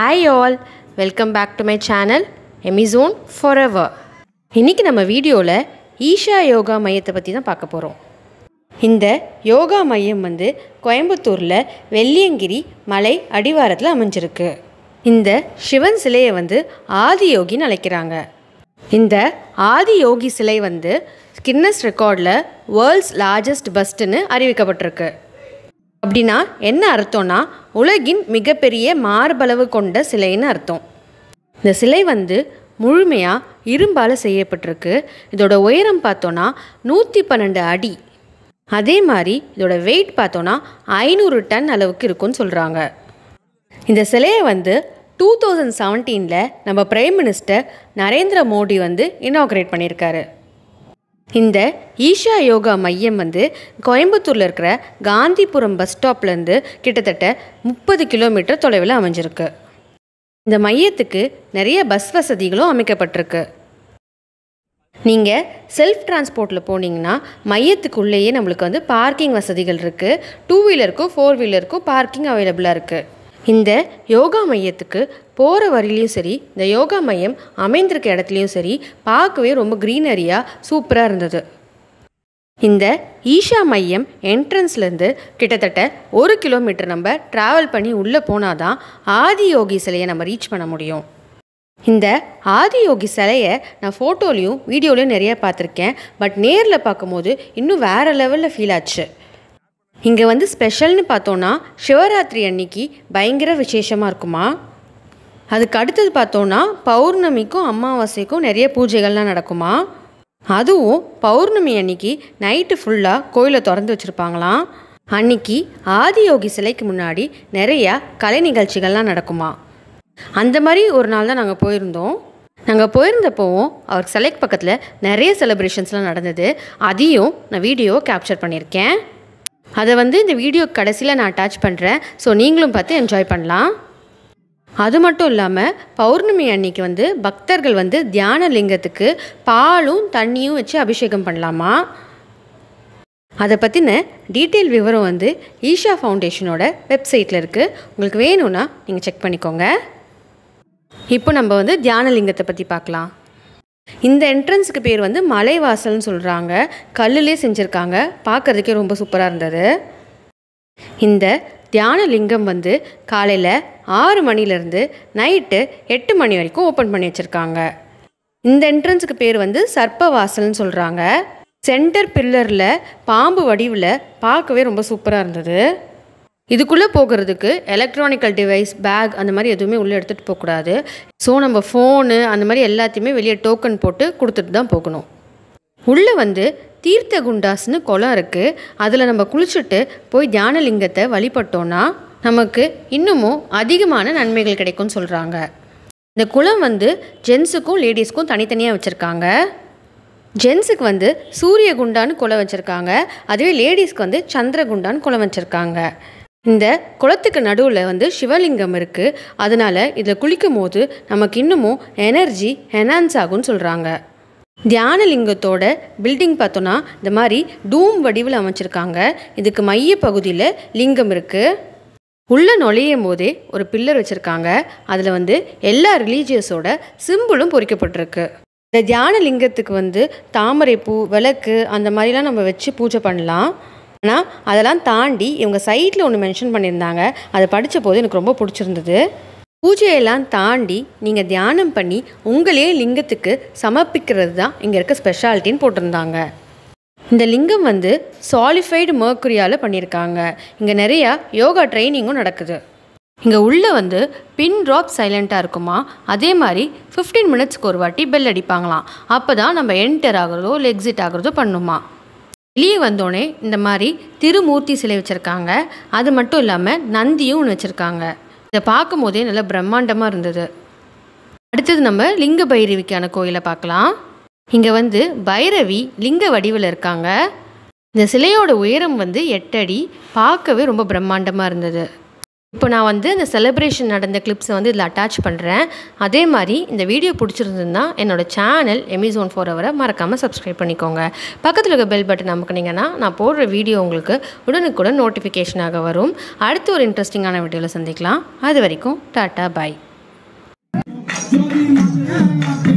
Hi all welcome back to my channel எமிசோன் forever இன்றைக்கி நம்ம வீடியோவில் ஈஷா யோகா மையத்தை பற்றி தான் பார்க்க போகிறோம் இந்த யோகா மையம் வந்து கோயம்புத்தூரில் வெள்ளியங்கிரி மலை அடிவாரத்தில் அமைஞ்சிருக்கு இந்த சிவன் சிலையை வந்து ஆதியோகின்னு அழைக்கிறாங்க இந்த ஆதி யோகி சிலை வந்து கின்னஸ் ரெக்கார்டில் வேர்ல்ட்ஸ் லார்ஜஸ்ட் பஸ்ட்டுன்னு அறிவிக்கப்பட்டிருக்கு அப்படின்னா என்ன அர்த்தம்னா உலகின் மிகப்பெரிய மார்பளவு கொண்ட சிலைன்னு அர்த்தம் இந்த சிலை வந்து முழுமையாக இரும்பால் செய்யப்பட்டிருக்கு இதோட உயரம் பார்த்தோன்னா நூற்றி பன்னெண்டு அடி அதே மாதிரி இதோட வெயிட் பார்த்தோன்னா ஐநூறு டன் அளவுக்கு இருக்குன்னு சொல்கிறாங்க இந்த சிலையை வந்து டூ தௌசண்ட் செவன்டீனில் நம்ம பிரைம் மினிஸ்டர் நரேந்திர மோடி வந்து இனாக்ரேட் பண்ணியிருக்காரு இந்த ஈஷா யோகா மையம் வந்து கோயம்புத்தூரில் இருக்கிற காந்திபுரம் பஸ் ஸ்டாப்லேருந்து கிட்டத்தட்ட முப்பது கிலோமீட்டர் தொலைவில் அமைஞ்சிருக்கு இந்த மையத்துக்கு நிறைய பஸ் வசதிகளும் அமைக்கப்பட்டிருக்கு நீங்கள் செல்ஃப் டிரான்ஸ்போர்ட்டில் போனீங்கன்னா மையத்துக்குள்ளேயே நம்மளுக்கு வந்து பார்க்கிங் வசதிகள் இருக்குது டூ வீலருக்கும் ஃபோர் வீலருக்கும் பார்க்கிங் அவைலபிளாக இருக்குது இந்த யோகா மையத்துக்கு போகிற வழியிலையும் சரி இந்த யோகா மையம் அமைந்திருக்க இடத்துலையும் சரி பார்க்கவே ரொம்ப க்ரீனரியாக சூப்பராக இருந்தது இந்த ஈஷா மையம் என்ட்ரன்ஸ்லேருந்து கிட்டத்தட்ட ஒரு கிலோமீட்டர் நம்ம ட்ராவல் பண்ணி உள்ளே போனால் தான் ஆதியோகி சிலையை நம்ம ரீச் பண்ண முடியும் இந்த ஆதியோகி சிலையை நான் ஃபோட்டோலையும் வீடியோலையும் நிறைய பார்த்துருக்கேன் பட் நேரில் பார்க்கும்போது இன்னும் வேறு லெவலில் ஃபீல் ஆச்சு இங்கே வந்து ஸ்பெஷல்னு பார்த்தோன்னா சிவராத்திரி அன்னைக்கு பயங்கர விசேஷமாக இருக்குமா அதுக்கு அடுத்தது பார்த்தோன்னா பௌர்ணமிக்கும் அமாவாசைக்கும் நிறைய பூஜைகள்லாம் நடக்குமா அதுவும் பௌர்ணமி அன்னைக்கு நைட்டு ஃபுல்லாக கோயிலை திறந்து வச்சுருப்பாங்களாம் அன்னைக்கு ஆதியோகி சிலைக்கு முன்னாடி நிறையா கலை நிகழ்ச்சிகள்லாம் நடக்குமா அந்த மாதிரி ஒரு நாள் தான் நாங்கள் போயிருந்தோம் நாங்கள் போயிருந்தப்போவும் அவர் சிலைக்கு பக்கத்தில் நிறைய செலிப்ரேஷன்ஸ்லாம் நடந்தது அதையும் நான் வீடியோ கேப்சர் பண்ணியிருக்கேன் அதை வந்து இந்த வீடியோ கடைசியில் நான் அட்டாச் பண்ணுறேன் ஸோ நீங்களும் பார்த்து என்ஜாய் பண்ணலாம் அது மட்டும் இல்லாமல் பௌர்ணமி அன்னைக்கு வந்து பக்தர்கள் வந்து தியான லிங்கத்துக்கு பாலும் தண்ணியும் வச்சு அபிஷேகம் பண்ணலாமா அதை பற்றின டீட்டெயில் விவரம் வந்து ஈஷா ஃபவுண்டேஷனோட வெப்சைட்டில் இருக்குது உங்களுக்கு வேணும்னா நீங்கள் செக் பண்ணிக்கோங்க இப்போ நம்ம வந்து தியான லிங்கத்தை பற்றி பார்க்கலாம் இந்த என்ட்ரன்ஸுக்கு பேர் வந்து மலைவாசல்னு சொல்கிறாங்க கல்லுலே செஞ்சுருக்காங்க பார்க்குறதுக்கே ரொம்ப சூப்பராக இருந்தது இந்த தியான லிங்கம் வந்து காலையில் ஆறு மணிலேருந்து நைட்டு எட்டு மணி வரைக்கும் ஓப்பன் பண்ணி வச்சுருக்காங்க இந்த என்ட்ரன்ஸுக்கு பேர் வந்து சர்ப்பவாசல்னு சொல்கிறாங்க சென்டர் பில்லரில் பாம்பு வடிவில் பார்க்கவே ரொம்ப சூப்பராக இருந்தது இதுக்குள்ளே போகிறதுக்கு எலக்ட்ரானிக்கல் டிவைஸ் பேக் அந்த மாதிரி எதுவுமே உள்ளே எடுத்துகிட்டு போகக்கூடாது ஸோ நம்ம ஃபோனு அந்த மாதிரி எல்லாத்தையுமே வெளியே டோக்கன் போட்டு கொடுத்துட்டு தான் போகணும் உள்ளே வந்து தீர்த்த குண்டாஸ்னு குளம் இருக்குது அதில் நம்ம குளிச்சுட்டு போய் தியானலிங்கத்தை வழிபட்டோன்னா நமக்கு இன்னமும் அதிகமான நன்மைகள் கிடைக்கும்னு சொல்கிறாங்க இந்த குளம் வந்து ஜென்ஸுக்கும் லேடிஸ்க்கும் தனித்தனியாக வச்சுருக்காங்க ஜென்ஸுக்கு வந்து சூரிய குண்டான்னு குளம் வச்சுருக்காங்க அதுவே லேடிஸ்க்கு வந்து சந்திரகுண்டான்னு குளம் வச்சுருக்காங்க இந்த குளத்துக்கு நடுவில் வந்து சிவலிங்கம் இருக்குது அதனால் இதில் குளிக்கும் போது நமக்கு இன்னமும் எனர்ஜி என்ஹான்ஸ் ஆகும்னு சொல்கிறாங்க தியான லிங்கத்தோட பில்டிங் பார்த்தோன்னா இந்த மாதிரி டூம் வடிவில் அமைச்சிருக்காங்க இதுக்கு மைய பகுதியில் லிங்கம் இருக்குது உள்ளே நுழையும் போதே ஒரு பில்லர் வச்சுருக்காங்க அதில் வந்து எல்லா ரிலீஜியஸோட சிம்பிளும் பொறிக்கப்பட்டிருக்கு இந்த தியான லிங்கத்துக்கு வந்து தாமரைப்பூ விளக்கு அந்த மாதிரிலாம் நம்ம வச்சு பூஜை பண்ணலாம் ஆனால் அதெல்லாம் தாண்டி இவங்க சைட்டில் ஒன்று மென்ஷன் பண்ணியிருந்தாங்க அதை படித்த போது எனக்கு ரொம்ப பிடிச்சிருந்தது பூஜையெல்லாம் தாண்டி நீங்கள் தியானம் பண்ணி உங்களே லிங்கத்துக்கு சமர்ப்பிக்கிறது தான் இங்கே இருக்க ஸ்பெஷாலிட்டின்னு போட்டிருந்தாங்க இந்த லிங்கம் வந்து சாலிஃபைடு மர்க்குரியால் பண்ணியிருக்காங்க இங்கே நிறையா யோகா ட்ரைனிங்கும் நடக்குது இங்கே உள்ளே வந்து பின் ட்ராப் சைலண்ட்டாக இருக்குமா அதே மாதிரி ஃபிஃப்டீன் மினிட்ஸ்க்கு ஒரு வாட்டி பெல் அடிப்பாங்களாம் அப்போ தான் நம்ம என்டர் ஆகிறதோ இல்லை எக்ஸிட் ஆகிறதோ பண்ணுமா வெளியே வந்தோடனே இந்த மாதிரி திருமூர்த்தி சிலை வச்சுருக்காங்க அது மட்டும் இல்லாமல் நந்தியும் ஒன்று வச்சுருக்காங்க இதை பார்க்கும் போதே நல்லா பிரம்மாண்டமாக இருந்தது அடுத்தது நம்ம லிங்க பைரவிக்கான கோயிலை பார்க்கலாம் இங்கே வந்து பைரவி லிங்க வடிவில் இருக்காங்க இந்த சிலையோட உயரம் வந்து எட்டடி பார்க்கவே ரொம்ப பிரம்மாண்டமாக இருந்தது இப்போ நான் வந்து இந்த செலிப்ரேஷன் நடந்த கிளிப்ஸை வந்து இதில் அட்டாச் பண்ணுறேன் அதே மாதிரி இந்த வீடியோ பிடிச்சிருந்ததுன்னா என்னோடய சேனல் எமிசோன் ஃபோர் ஹவரை மறக்காமல் சப்ஸ்கிரைப் பண்ணிக்கோங்க பக்கத்தில் இருக்க பெல் பட்டன் அமுக்குனீங்கன்னா நான் போடுற வீடியோ உங்களுக்கு உடனுக்குடன் நோட்டிஃபிகேஷனாக வரும் அடுத்து ஒரு இன்ட்ரெஸ்டிங்கான வீடியோவில் சந்திக்கலாம் அது வரைக்கும் டாட்டா பாய் Thank you.